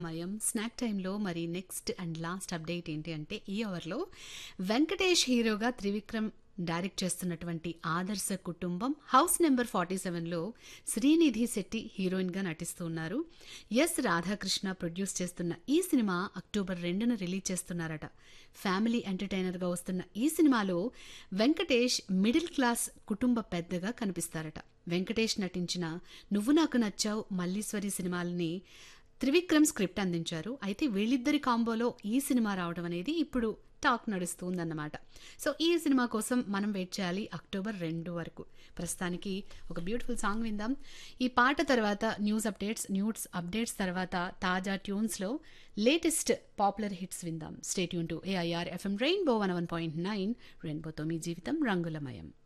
మయం స్నాక్ టైంలో మరి నెక్స్ట్ అండ్ లాస్ట్ అప్డేట్ ఏంటి అంటే ఈ అవర్లో వెంకటేష్ హీరోగా త్రివిక్రమ్ డైరెక్ట్ చేస్తున్నటువంటి ఆదర్శ కుటుంబం హౌస్ నెంబర్ ఫార్టీ సెవెన్లో శ్రీనిధి శెట్టి హీరోయిన్గా నటిస్తూ ఉన్నారు ఎస్ రాధాకృష్ణ ప్రొడ్యూస్ చేస్తున్న ఈ సినిమా అక్టోబర్ రెండున రిలీజ్ చేస్తున్నారట ఫ్యామిలీ ఎంటర్టైనర్గా వస్తున్న ఈ సినిమాలో వెంకటేష్ మిడిల్ క్లాస్ కుటుంబ పెద్దగా కనిపిస్తారట వెంకటేష్ నటించిన నువ్వు నాకు నచ్చావు మల్లీశ్వరి సినిమాలని త్రివిక్రమ్ స్క్రిప్ట్ అందించారు అయితే వీళ్ళిద్దరి కాంబోలో ఈ సినిమా రావడం అనేది ఇప్పుడు టాక్ నడుస్తుందన్నమాట సో ఈ సినిమా కోసం మనం వెయిట్ చేయాలి అక్టోబర్ రెండు వరకు ప్రస్తుతానికి ఒక బ్యూటిఫుల్ సాంగ్ విందాం ఈ పాట తర్వాత న్యూస్ అప్డేట్స్ న్యూస్ అప్డేట్స్ తర్వాత తాజా ట్యూన్స్లో లేటెస్ట్ పాపులర్ హిట్స్ విందాం stay tuned to AIR FM Rainbow one one point nine రెయిన్బోతో మీ జీవితం రంగులమయం